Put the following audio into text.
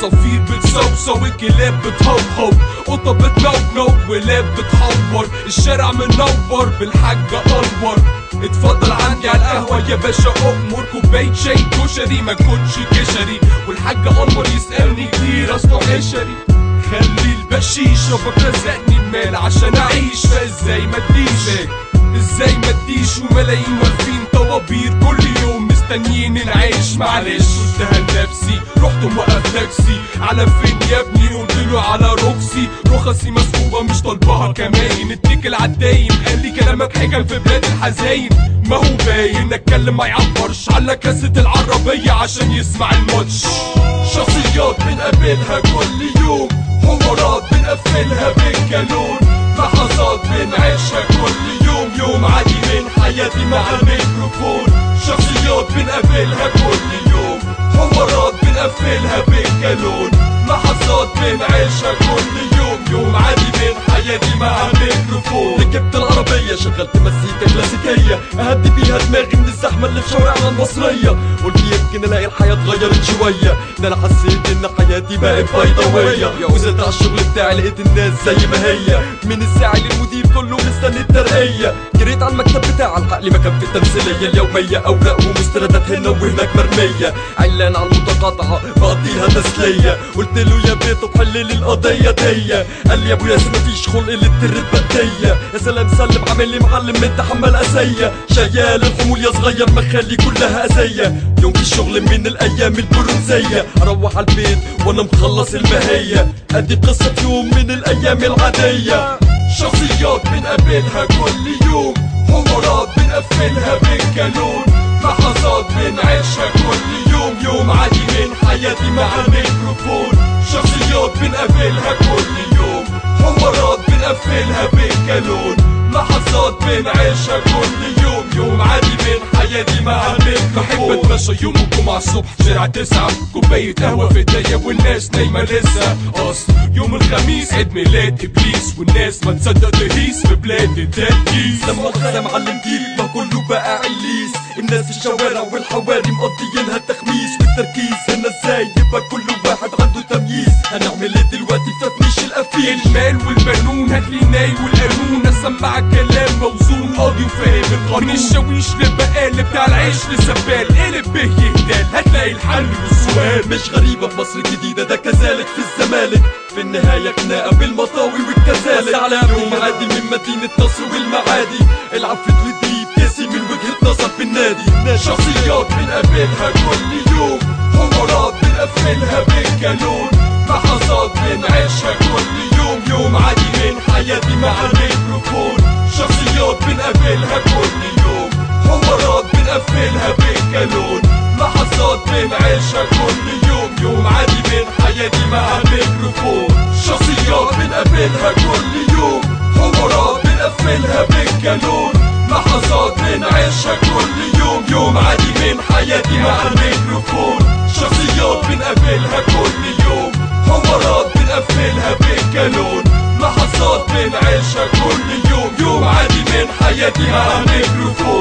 عصافير بتصوصو الكلاب بتهوهو قطة بتنونو ولاب بتحور الشارع منور بالحاجة انور اتفضل عندي على القهوة يا باشا أمور كوباية شاي كشري ما كنتش كشري والحاج انور يسألني كتير اصله حشري خلي البشيش ربك رزقني بمال عشان اعيش فازاي ما اديش ازاي ما اديش وملايين واقفين طوابير كل يوم مستنيين العيش معلش قلتها لنفسي رحت موقف تاكسي على فين يا ابني قلت له على روكسي رخصي مسحوبة مش طالباها كمان اتكل عالدايم قال لي كلامك حكم في بلاد الحزاين ما هو باين اتكلم ما يعبرش على كاسة العربية عشان يسمع الماتش شخصيات بنقابلها كل يوم حوارات بنقفلها بالكانون لحظات بنعيشها كل يوم يوم عادي من حياتي مع الميكروفون شخصيات بنقابلها كل يوم حوارات بنقفلها بالكانون لحظات بنعيشها كل يوم يوم عادي من حياتي مع الميكروفون ركبت العربية شغلت مزيكا كلاسيكية أهدي بيها دماغي من الزحمة اللي في شوارعنا المصرية قلت يمكن ألاقي الحياة اتغيرت شوية ده أنا حسيت إن حياتي بقت بيضاوية وزلت على الشغل بتاعي لقيت الناس زي ما هي من الساعي للمدير كله مستني الترقية جريت على المكتب بتاع الحق لي مكان في التمثيلية اليومية أوراق ومستندات هنا وهناك مرمية علان على المتقاطعة بقضيها تسلية قلت له يا بيت طب حل لي القضية دي قال لي يا ابو ياسر مفيش خلق للترد بدية يا سلام سلم عامل لي معلم من تحمل أسية شيال الحمول يا صغير مخلي كلها أذية يوم في الشغل من الأيام البرونزية أروح على البيت وأنا مخلص المهية أدي قصة يوم من الأيام العادية شخصيات بنقابلها كل يوم حوارات بنقفلها بالكانون لحظات بنعيشها كل يوم يوم عادي من حياتي مع الميكروفون شخصيات بنقابلها كل يوم حوارات بنقفلها بالكانون لحظات بنعيشها كل يوم يوم عادي من حياتي مع الميكروفون بحب اتمشى يوم الجمعة الصبح شارع تسعة كوباية قهوة في ايديا والناس نايمة لسه اصل يوم الخميس عيد ميلاد ابليس والناس ما تصدق تهيس في بلاد التدليس لما مؤاخذة معلم جيل ما كله بقى عليس الناس في الشوارع والحواري مقضيينها التخميس والتركيز هنا ازاي يبقى كل واحد عنده تمييز هنعمل ايه دلوقتي فتنيش القفيل المال والبنون هاتلي ناي والقانون اسمعك كلام موزون قاضي وفاهم القانون من الشاويش للبقال بتاع العيش للزبال قلب به يهدال هتلاقي الحل والسؤال مش غريبة في مصر الجديدة ده كذلك في الزمالك في النهاية خناقة بالمطاوي والكذلك على يوم عادي من مدينة نصر والمعادي العفريت والديب كاسي من وجهة نظر في النادي شخصيات بنقابلها كل يوم حوارات بنقفلها بالكانون لحظات بنعيشها كل يوم يوم عادي من حياتي مع الميكروفون شخصيات بنقابلها كل يوم حوارات بنقفلها بالكانون لحظات بنعيشها كل يوم يوم عادي من حياتي مع الميكروفون شخصيات بنقابلها كل يوم حوارات بنقفلها بالكانون لحظات بنعيشها كل يوم يوم عادي من حياتي مع الميكروفون شخصيات بنقابلها كل يوم حوارات بنقفلها بالكانون لحظات بنعيشها كل يوم يوم عادي من حياتي مع الميكروفون